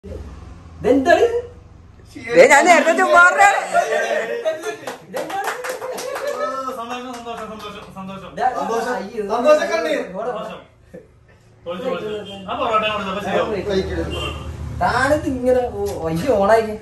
ഇതെന്താണ് ഇത്? ദേ, ഞാൻ നേരത്തെ ചുമ്മാ പറഞ്ഞതാണ്. സന്തോഷം സന്തോഷം സന്തോഷം സന്തോഷം ഇതാ, സന്തോഷം. അയ്യോ. സന്തോഷം കണ്ടേ? ഇവിടെ വാ. സന്തോഷം പൊളിച്ചു പൊളിച്ചു ആ പൊറോട്ട കൊടുത്തപ്പോ ശരിയാവും താനത്ത് ഇങ്ങനെ ഓ- അയ്യോ ഓണായി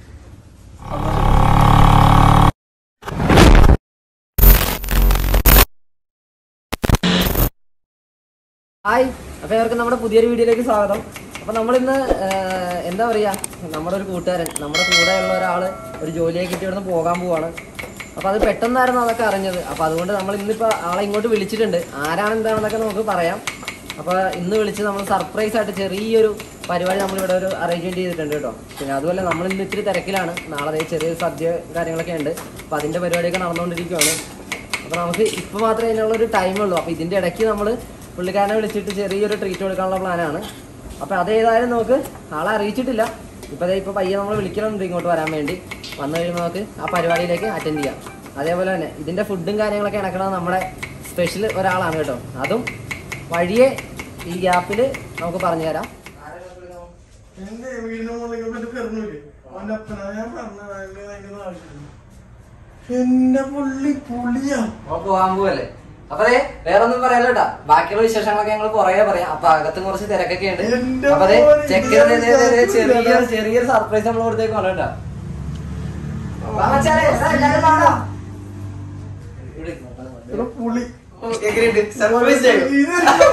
ഹായ് അപ്പൊ ഇവർക്ക് നമ്മുടെ പുതിയൊരു വീഡിയോയിലേക്ക് സ്വാഗതം അപ്പൊ നമ്മളിന്ന് ഏഹ്, എന്താ പറയാ നമ്മുടെ ഒരു കൂട്ടുകാരൻ നമ്മുടെ കൂടെയുള്ള ഒരാള് ഒരു ജോലിയെ കിട്ടി ഇവിടുന്ന് പോകാൻ പോവാണ് അപ്പൊ അത് പെട്ടെന്നായിരുന്നു അതൊക്കെ അറിഞ്ഞത് അപ്പൊ അതുകൊണ്ട് നമ്മൾ ഇന്നിപ്പോ ആളെ ഇങ്ങോട്ട് വിളിച്ചിട്ടുണ്ട് ആരാണ് എന്താണെന്നൊക്കെ നമുക്ക് പറയാം അപ്പൊ ഇന്ന് വിളിച്ച് നമ്മൾ സർപ്രൈസ് ആയിട്ട് ചെറിയൊരു പരിപാടി നമ്മൾ ഇവിടെ ഒരു അറേഞ്ച്മെന്റ് ചെയ്തിട്ടുണ്ട് കേട്ടോ പിന്നെ അതുപോലെ നമ്മൾ ഇന്ന് ഇത്തിരി തിരക്കിലാണ് നാളെ ദേ ചെറിയൊരു സദ്യ കാര്യങ്ങളൊക്കെ ഉണ്ട് അപ്പൊ അതിന്റെ പരിപാടിയൊക്കെ നടന്നുകൊണ്ടിരിക്കുകയാണ് അപ്പൊ നമുക്ക് ഇപ്പൊ മാത്രമേ അതിനുള്ള ഒരു ടൈം ഉള്ളൂ അപ്പൊ ഇതിന്റെ ഇടയ്ക്ക് നമ്മൾ പുള്ളിക്കാരനെ വിളിച്ചിട്ട് ചെറിയൊരു ട്രീറ്റ് കൊടുക്കാനുള്ള പ്ലാനാണ് അപ്പൊ അത് ഏതായാലും നമുക്ക് ആളെ അറിയിച്ചിട്ടില്ല ഇപ്പൊ ദേ ഇപ്പൊ പയ്യെ നമ്മൾ വിളിക്കലുണ്ട് ഇങ്ങോട്ട് വരാൻ വേണ്ടി വന്നു കഴിയുമ്പോൾ നമുക്ക് ആ പരിപാടിയിലേക്ക് അറ്റൻഡ് ചെയ്യാം അതേപോലെ തന്നെ ഇതിന്റെ ഫുഡും കാര്യങ്ങളൊക്കെ ഇണക്കണത് നമ്മുടെ സ്പെഷ്യൽ ഒരാളാണ് കേട്ടോ അതും വഴിയെ ഈ ഗ്യാപ്പിൽ നമുക്ക് പറഞ്ഞു തരാം എന്റെ വീടിന്റെ മുകളിലേക്ക് മറ്റേ പെരുന്നില്ലേ അവന്റെ അപ്പനാ ഞാൻ പറഞ്ഞത് അതിന്റെ ഭയങ്കര ആവശ്യമില്ല എന്റെ പുള്ളി പുളിയാ അപ്പൊ പോകാൻ പോവല്ലേ അപ്പൊ അതെ വേറെ ഒന്നും പറയാലോ കേട്ടാ ബാക്കിയുള്ള വിശേഷങ്ങളൊക്കെ ഞങ്ങൾ പുറകെ പറയാം അപ്പൊ അകത്തും കുറച്ച് തിരക്കൊക്കെ ഉണ്ട് എന്റെ അപ്പൊ അതെ മോനെ, ചെക്കൻ ഇത് ചെറിയൊരു ചെറിയൊരു സർപ്രൈസ് നമ്മൾ കൊടുത്തേക്കാണ് കേട്ടാ വാ മച്ചാനെ, ഇതാ എല്ലാരും വാടാ. ഇവിടെ ഇരുന്നോ, എടാ പുളി സർപ്രൈസ് ചെയ്യും. ഇത്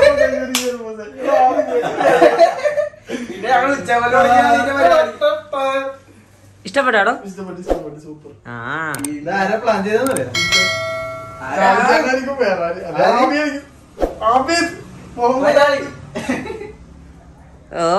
പിന്നെ ഞങ്ങൾ ഉച്ചവരെ തുടങ്ങിയ അതിന്റെ പരിപാടി. ഇഷ്ടപ്പെട്ടാടോ ഇഷ്ടപ്പെട്ടു ഇഷ്ടപ്പെട്ടു സൂപ്പർ ആ ഇതാരാ പ്ലാൻ ചെയ്തെന്നറിയാം വേറെ ആര്? അല്ല, ആബിയായിരിക്കും. ആബി, മുഹമ്മദ് അലി. ഓ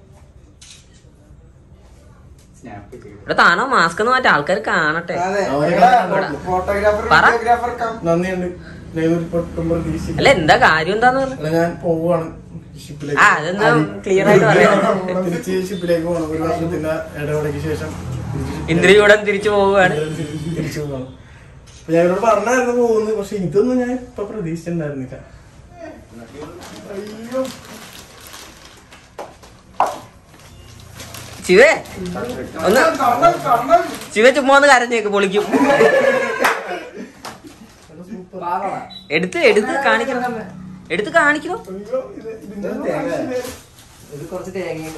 ഇവിടെ താനോ മാസ്ക് ഒന്ന് മാറ്റി ആൾക്കാർ കാണട്ടെ ഫോട്ടോഗ്രാഫർ പറ. വീഡിയോഗ്രാഫർ കം നന്ദിയുണ്ട് ദൈവം പൊട്ടും പ്രതീക്ഷിച്ചില്ല അല്ല എന്താ കാര്യം എന്താന്ന് പറഞ്ഞു അല്ല ഞാൻ പോവാണ് ഷിപ്പിലേക്ക് ആ, അതെന്താ clear ആയിട്ട് പറയാം. തിരിച്ച് ഷിപ്പിലേക്ക് പോകണം ഒരു വർഷത്തിന്റെ ഇടവേളയ്ക്ക് ശേഷം തിരിച്ച് ഷിപ്പിലേക്ക് ഇന്ദ്രിയൂടൻ തിരിച്ചു പോവുകയാണ് തിരിച്ച് തിരിച്ചു പോകണം അപ്പൊ ഞാൻ ഇവരോട് പറഞ്ഞായിരുന്നു പോകുന്നത് പക്ഷെ ഇതൊന്നും ഞാൻ ഇപ്പൊ പ്രതീക്ഷിച്ചിട്ടുണ്ടായിരുന്നില്ല അയ്യോ ശിവേ ഒന്ന് കർണൻ കർണൻ ശിവ ചുമ്മാ ഒന്ന് കരഞ്ഞേക്ക് പൊളിക്കും പാവമാ. എടുത്ത് എടുത്ത് കാണിക്കണം എടുത്ത് കാണിക്കണം അയ്യോ ഇത് ഇതിന്റെ ഇത് കുറച്ച് തേങ്ങയും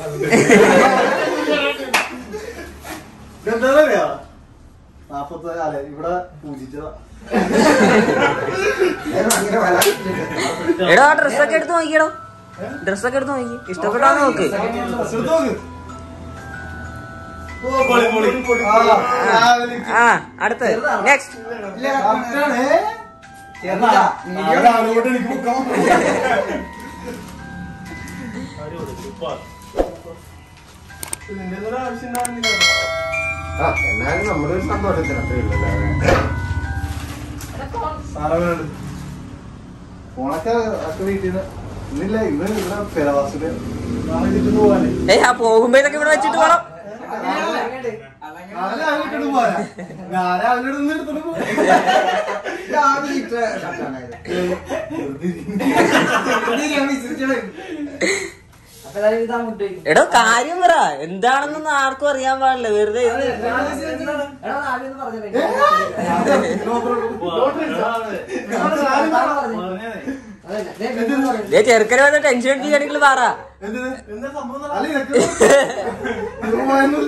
എന്താ നാപ്പത്തി അല്ല ഇവിടെ പൂജിച്ചതാ എടാ ഡ്രസ്സൊക്കെ എടുത്ത് നോക്കിയടോ ഡ്രസ്സൊക്കെ എടുത്ത് നോക്കി ഇഷ്ടപ്പെട്ടാന്ന് നോക്ക് പൊളി, പൊളി. ആ അടുത്ത് നെക്സ്റ്റ് എനിക്ക് മുക്കാം അടിപൊളി സൂപ്പർ ഇതിന്റെ ഒന്നും ആവശ്യം ഉണ്ടായിരുന്നില്ല എന്നാലും നമ്മുടെ ഒരു സന്തോഷത്തിന് അത്രേ ഉള്ളൂ സാറവനുണ്ട് ഫോണൊക്കെ ഒക്കെ വീട്ടിൽ നിന്ന് ഇന്നില്ല ഇന്ന് ഇവിടെ ഫെറവാസില് നാളെ കിട്ടുന്നു പോവാനേ ഏയ് ആ പോകുമ്പോ ഇതൊക്കെ ഇവിടെ വെച്ചിട്ട് പോണം നാളെ രാവിലെ ഇട്ടിട്ട് പോരാ ഞാൻ രാവിലെ ഇടുന്ന എടുത്തിട്ട് പോവാ അപ്പൊ ഏതായാലും ഇതാ മുട്ട് എടോ കാര്യം പറ എന്താണെന്നൊന്നും ആർക്കും അറിയാൻ പാടില്ല വെറുതെ ഇത്. എടാ ആദ്യം ഒന്ന് പറഞ്ഞേ. അതല്ല, ദേ ഇതൊന്ന് പറഞ്ഞേ. ദേ ചെറുക്കനെ വന്ന് ടെൻഷൻ അടിക്കുകയാണെങ്കിൽ പറ എന്താ സംഭവം അല്ല ഇതൊക്കെ ഇത് പോയൊന്നുമില്ല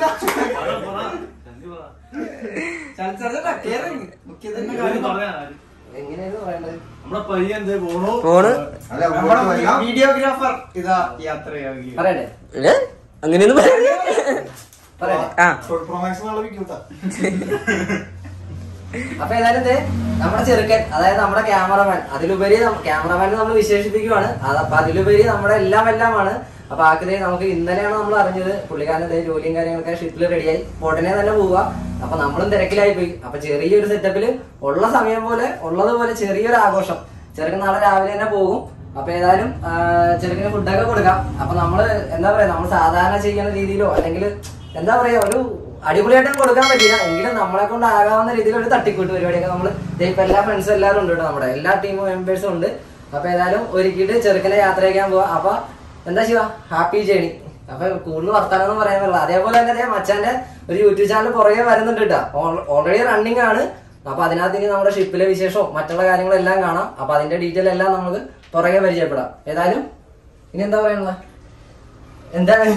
എങ്ങനെയാണ് പറയേണ്ടത് നമ്മുടെ പയ്യൻ എന്തേ പോണു ഫോണ് വീഡിയോഗ്രാഫർ ഇതാ യാത്രയാവുക പറയട്ടെ ഏ? അങ്ങനെയൊന്നും പറയരുത്. പറയട്ടെ ആ പ്രൊമാക്സ് നാളെ വിൽക്കൂട്ടാ അപ്പൊ ഏതായാലും ദേ നമ്മുടെ ചെറുക്കൻ അതായത് നമ്മുടെ ക്യാമറമാൻ അതിലുപരി ക്യാമറമാനെ നമ്മൾ വിശേഷിപ്പിക്കുവാണ് അത് അപ്പൊ അതിലുപരി നമ്മുടെ എല്ലാം എല്ലാമാണ് അപ്പൊ ആക്കിതേ നമുക്ക് ഇന്നലെയാണ് നമ്മൾ അറിഞ്ഞത് പുള്ളിക്കാരൻ ദേ ജോലിയും കാര്യങ്ങളൊക്കെ ഷിപ്പിൽ റെഡിയായി ഉടനെ തന്നെ പോവുക അപ്പൊ നമ്മളും തിരക്കിലായി പോയി അപ്പൊ ചെറിയൊരു സെറ്റപ്പില് ഉള്ള സമയം പോലെ ഉള്ളതുപോലെ ചെറിയൊരു ആഘോഷം ചെറുക്കൻ നാളെ രാവിലെ തന്നെ പോകും അപ്പൊ ഏതായാലും ആ, ചെറുക്കിന് ഫുഡൊക്കെ കൊടുക്കാം അപ്പൊ നമ്മള് എന്താ പറയാ നമ്മൾ സാധാരണ ചെയ്യുന്ന രീതിയിലോ അല്ലെങ്കിൽ എന്താ പറയാ ഒരു അടിപൊളിയായിട്ടും കൊടുക്കാൻ പറ്റില്ല എങ്കിലും നമ്മളെ കൊണ്ട് ആകാവുന്ന രീതിയിൽ ഒരു തട്ടിക്കൂട്ട് പരിപാടിയൊക്കെ നമ്മൾ ഇപ്പൊ എല്ലാ ഫ്രണ്ട്സും എല്ലാവരും ഉണ്ട് കേട്ടോ നമ്മുടെ എല്ലാ ടീം മെമ്പേഴ്സും ഉണ്ട് അപ്പൊ ഏതായാലും ഒരുക്കിയിട്ട് ചെറുക്കനെ യാത്ര ചെയ്യാൻ പോവാ അപ്പൊ എന്താ ശിവ ഹാപ്പി ജേണി അപ്പൊ കൂടുതൽ വർത്താനം പറയാൻ പറ്റില്ല അതേപോലെ തന്നെ ദേ മച്ചാന്റെ ഒരു യൂട്യൂബ് ചാനൽ പുറകെ വരുന്നുണ്ട് കേട്ടോ ഓൾറെഡി റണ്ണിങ് ആണ് അപ്പൊ അതിനകത്ത് ഇനി നമ്മുടെ ഷിപ്പിലെ വിശേഷവും മറ്റുള്ള കാര്യങ്ങളെല്ലാം കാണാം അപ്പൊ അതിന്റെ ഡീറ്റെയിൽ എല്ലാം നമുക്ക് പുറകെ പരിചയപ്പെടാം ഏതായാലും ഇനി എന്താ പറയാനുള്ള എന്താണ്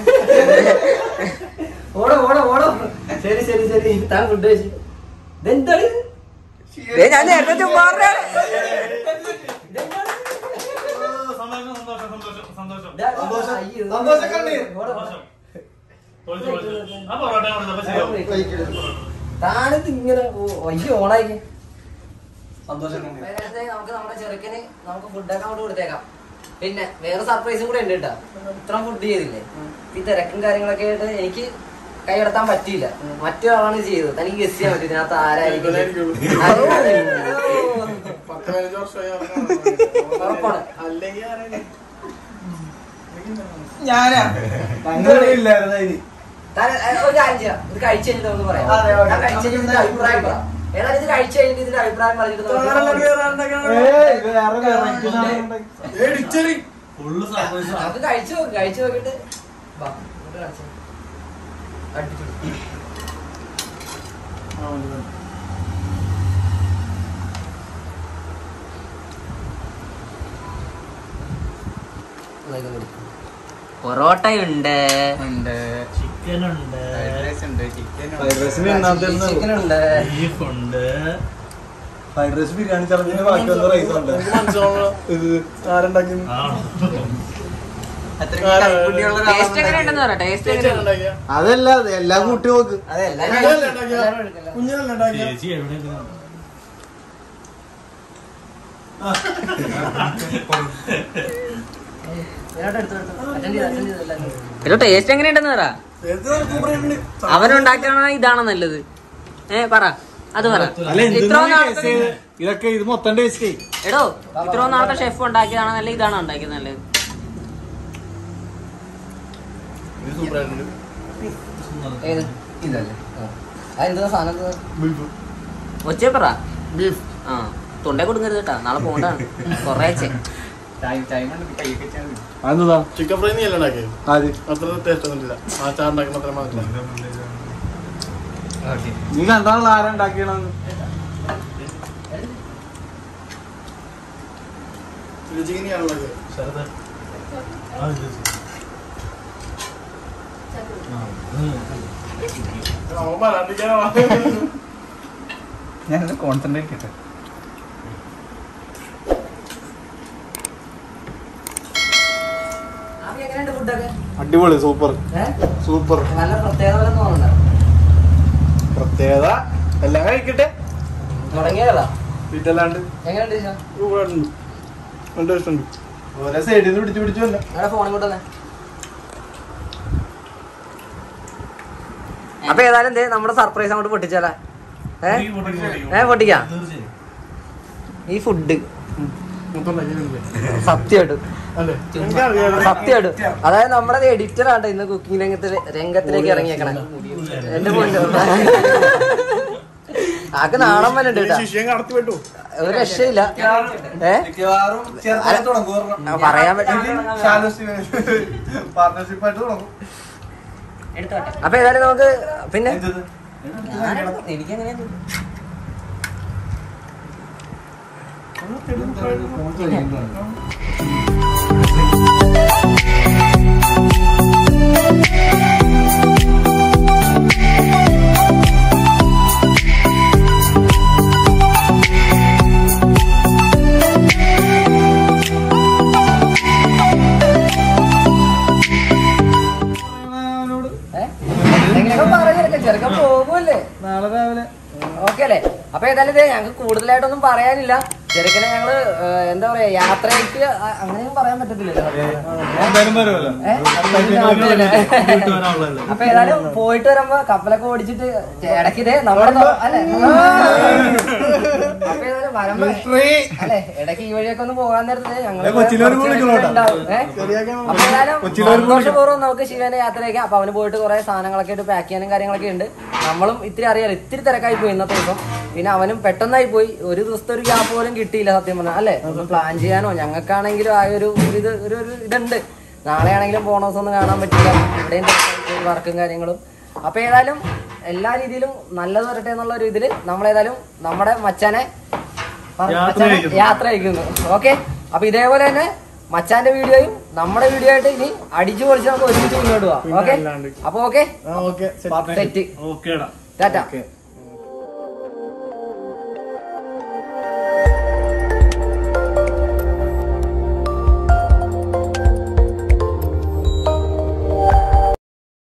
ഓടോ ഓടോ ഓടോ ശരി ശരി ശരി താൻ ഫുഡ് കഴിച്ചു ഇതെന്താണ് ഇത്? ഞാൻ നേരത്തെ ചുമ്മാ പറഞ്ഞതാണ്. സന്തോഷം സന്തോഷം സന്തോഷം സന്തോഷം ഇതാ, സന്തോഷം. അയ്യോ. സന്തോഷം കണ്ണീർ. ഓടോ, ഓടോ. സന്തോഷം പൊളിച്ചു പൊളിച്ചു ആ പൊറോട്ട കൊടുത്തപ്പോ ശരിയാവും താനത്ത് ഇങ്ങനെ ഓ- അയ്യോ ഓണായി സന്തോഷം കണ്ണീർ. നേരത്തെ നമുക്ക് നമ്മുടെ ചെറുക്കന് നമുക്ക് ഫുഡൊക്കെ അങ്ങോട്ട് കൊടുത്തേക്കാം പിന്നെ വേറെ സർപ്രൈസും കൂടെ ഉണ്ട് കേട്ടോ ഇത്ര ഫുഡ് ചെയ്തില്ലേ ഈ തിരക്കും കാര്യങ്ങളൊക്കെ ആയിട്ട് എനിക്ക് കൈയെടുത്താൻ പറ്റിയില്ല മറ്റൊരാളാണ് ഇത് ചെയ്തത് തനിക്ക് ഗസ് ചെയ്യാൻ പറ്റും ഇതിനകത്ത് ആരായിരിക്കും അയ്യോ. പത്ത് പതിനഞ്ച് വർഷമായി അവനെ ഉറപ്പാണ്. അല്ലെങ്കിൽ ആരാണ്? ഞാനാ ഞങ്ങളിവിടെ ഇല്ലായിരുന്നു ഇനി താൻ- ഏ, ഒരു കാര്യം ചെയ്യാം ഇത് കഴിച്ചു കഴിഞ്ഞിട്ട് നമുക്ക് പറയാം അതെ, ഓക്കേ. ഞാൻ കഴിച്ചു കഴിഞ്ഞിട്ട് ഇതിന്റെ അഭിപ്രായം പറയാം ഏതായാലും ഇത് കഴിച്ചു കഴിഞ്ഞിട്ട് ഇതിന്റെ അഭിപ്രായം പറഞ്ഞിട്ട് വേറെ നമുക്ക് വേറെ ഉണ്ടാക്കാനാണ്. ഏയ് ഇത് വേറെ variety സാധനം ഉണ്ടാക്കി. ഏയ് ഡിച്ചറി. ഫുള്ള് സർപ്രൈസ് നമുക്ക് കഴിച്ചു നോക്ക് കഴിച്ചു നോക്കിട്ട് വാ ഇങ്ങോട്ട് കാണിച്ച് തരാം. അടിപൊളി. ആ, മതി, മതി. എന്നാ ഇത് കൊടുക്ക്. പൊറോട്ടയുണ്ട് ചിക്കൻ ഉണ്ട് ഫ്രൈഡ് റൈസിന് ഇന്നാമത്തെ ചിക്കൻ ഉണ്ട് ബീഫ് ഉണ്ട് ഫ്രൈഡ് റൈസ് ബിരിയാണി ചലഞ്ചിന് ബാക്കി വന്ന റൈസ് ഉണ്ട് എനിക്ക് മനസ്സിലാവണം ഇത് ആരുണ്ടാക്കി ആണോ ടേസ്റ്റ് എങ്ങനെ ഉണ്ടെന്ന് പറ ടേസ്റ്റ് എങ്ങനെ ഉണ്ടാക്കിയ അതല്ല അത് എല്ലാം കൂട്ടി നോക്ക് അതെ എല്ലാരും കുഞ്ഞല്ലേ കഴിച്ചു. ഉണ്ടാക്കിയ എല്ലാരും എടുക്കല്ല. കുഞ്ഞല്ലേ ഉണ്ടാക്കിയ ചേച്ചി എവിടെ ഇതിനകത്ത് എടുത്തോ, എടുത്തോ. Attend ചെയ്തോ, attend ചെയ്തോ എല്ലാരും. ഇത് ടേസ്റ്റ് എങ്ങനെ ഉണ്ടെന്ന് പറ നേരത്തെ നമുക്ക് പറയുന്നുണ്ട്. അവനുണ്ടാക്കണ ഇതാണോ നല്ലത് ഏ പറ അത് പറ ഇത്രോ നാളത്തെ ഇതൊക്കെ ഇത് മൊത്തം ടേസ്റ്റ് എടോ ഇത്രോ നാളത്തെ ഷെഫ് ഉണ്ടാക്കിയതാണോ നല്ലത് ഇതാണോ ഉണ്ടാക്കിയത് നല്ലത് ഇത് സൂപ്പറായിട്ടുണ്ട്. ഏത്? ഇതല്ലേ ആ. അതെന്താ സാധനം എന്തുവാ? ഒച്ച പറ ബീഫ് ആ തൊണ്ടേ കൊടുക്കരുത് കേട്ടാ നാളെ പോണ്ടാണ് കൊറേച്ചെ അതെന്താ ചിക്കൻ ഫ്രൈ നീ അല്ലേ ഉണ്ടാക്കിയത് അത് അത്ര ടേസ്റ്റ് ഒന്നുമില്ല ആ ചാറുണ്ടാക്കുന്ന അത്ര മാത്രം നീ കണ്ടാണല്ലോ ആരാ ഉണ്ടാക്കിയണെന്ന് ചിക്കൻ നീ ആണ് ഉണ്ടാക്കിയത് ശരത് ആ ചേച്ചി അവൻ പറയാണ്ടിരിക്കാനോ ഞാനത് കോൺസെൻട്രേറ്റ് ചെയ്യട്ടെ ആമി എങ്ങനെയുണ്ട് ഫുഡൊക്കെ അടിപൊളി സൂപ്പർ ഏ? സൂപ്പർ നല്ല പ്രത്യേകത പോലെ തോന്നുന്നുണ്ട് പ്രത്യേകത എല്ലാം കഴിക്കട്ടെ തുടങ്ങിയതാ വീട്ടല്ലാണ്ട് എങ്ങനെയുണ്ട് ഈശോ? സൂപ്പറായിട്ടുണ്ട് നല്ല ടേസ്റ്റ് ഉണ്ട് ഓരോ സൈഡിൽ നിന്ന് പിടിച്ചു പിടിച്ചു വല്ല നിങ്ങളുടെ ഫോൺ ഇങ്ങോട്ട് തന്നെ അപ്പൊ ഏതായാലും ദേ നമ്മുടെ സർപ്രൈസ് അങ്ങോട്ട് പൊട്ടിച്ചാലേ ഏ ഈ പൊട്ടിക്ക് പൊട്ടിക്ക്. ഏ പൊട്ടിക്കാം തീർച്ചയായും ഈ ഫുഡ് മൊത്തം ഉണ്ടാക്കിയിട്ടുണ്ട് സത്യമായിട്ടും അല്ലേ എനിക്കറിയാം സത്യമായിട്ടും അതായത് നമ്മുടെ എഡിറ്റർ ആണ് ഇന്ന് കുക്കിംഗ് രംഗത്തിൽ രംഗത്തിലേക്ക് ഇറങ്ങിയേക്കണേ എന്റെ പൊന്നു ആക്ക് നാണം വല്ല ഉണ്ട് കേട്ടാ ശിഷ്യം കടത്തി വിട്ടു ഒരു രക്ഷയില്ല ഏ മിക്കവാറും ചെറുതായി തുടങ്ങും ആ, പറയാൻ പറ്റും പാർട്ണർഷിപ്പ് ആയിട്ട് തുടങ്ങും അപ്പൊ ഏതായാലും നമുക്ക് പിന്നെ എന്തത്? എനിക്കെങ്ങനെയാ അവനോട് ഏ? എന്തെങ്കിലുമൊക്കെ പറഞ്ഞിരിക്കാം ചെറുക്കൻ പോകുമല്ലേ നാളെ രാവിലെ ഓക്കെ അല്ലേ അപ്പൊ ഏതായാലും ഇതേ ഞങ്ങൾക്ക് കൂടുതലായിട്ടൊന്നും പറയാനില്ല ചെറുക്കനെ ഞങ്ങള് ഏ, എന്താ പറയാ യാത്രയ്ക്ക് അ- അങ്ങനെയും പറയാൻ പറ്റത്തില്ലല്ലോ എന്തായാലും വരുമല്ലോ ഏ? നാട്ടിലല്ലേ? പോയിട്ട് വരാനുള്ളതല്ലേ അപ്പൊ ഏതായാലും പോയിട്ട് വരുമ്പോ കപ്പലൊക്കെ ഓടിച്ചിട്ട് ഇടയ്ക്ക് ഇതേ നമ്മുടെ നോ- അല്ലേ അപ്പൊ ഏതായാലും വരുമ്പോ അല്ലെ ഇടയ്ക്ക് ഈ വഴിയൊക്കെ ഒന്ന് പോകാൻ നേരത്തെ ഞങ്ങള് ഏ, കൊച്ചിയിലൊരു കുറച്ച് വിളിക്കണം കേട്ടോ. ഉണ്ടാവും. ഏ? ശരിയാക്കാൻ അപ്പൊ ഏതായാലും കൊച്ചിയിലൊരു സന്തോഷപൂർവ്വം നമുക്ക് ശിവനെ യാത്രയ്ക്ക് അപ്പൊ അവന് പോയിട്ട് കുറെ സാധനങ്ങളൊക്കെ ആയിട്ട് പാക്ക് ചെയ്യാനും കാര്യങ്ങളൊക്കെ ഉണ്ട് നമ്മളും ഇത്തിരി അറിയാലോ ഇത്തിരി തിരക്കായി പോയി ഇന്നത്തെ ദിവസം പിന്നെ അവനും പെട്ടെന്നായി പോയി ഒരു ദിവസത്തെ ഒരു ഗ്യാപ്പ് പോലും കിട്ടിയില്ല സത്യം പറഞ്ഞാൽ അല്ലെ ഒന്ന് പ്ലാൻ ചെയ്യാനോ ഞങ്ങൾക്കാണെങ്കിലും ആ ഒരു ഒരു ഇത് ഒരു ഒരു ഇതുണ്ട് നാളെ ആണെങ്കിലും ബോണസ് ഒന്നും കാണാൻ പറ്റില്ല ഇവിടെയും വർക്കും കാര്യങ്ങളും അപ്പൊ ഏതായാലും എല്ലാ രീതിയിലും നല്ലത് വരട്ടെ എന്നുള്ള ഒരു ഇതില് നമ്മളേതായാലും നമ്മുടെ മച്ചാനെ പറ- യാത്ര മച്ചാനെ അയക്കുന്നു. യാത്ര അയക്കുന്നു ഓക്കെ അപ്പൊ ഇതേപോലെ തന്നെ മച്ചാന്റെ വീഡിയോയും നമ്മുടെ വീഡിയോ ആയിട്ട് ഇനി അടിച്ചു പൊളിച്ച് നമുക്ക് ഒരുമിച്ച് മുന്നോട്ട് പോവാം പിന്നെ ഓക്കെ അല്ലാണ്ട്. അപ്പൊ ഓക്കെ ആ ഓക്കെ സെറ്റ് ഓക്കേടാ ടാറ്റ ഓക്കെ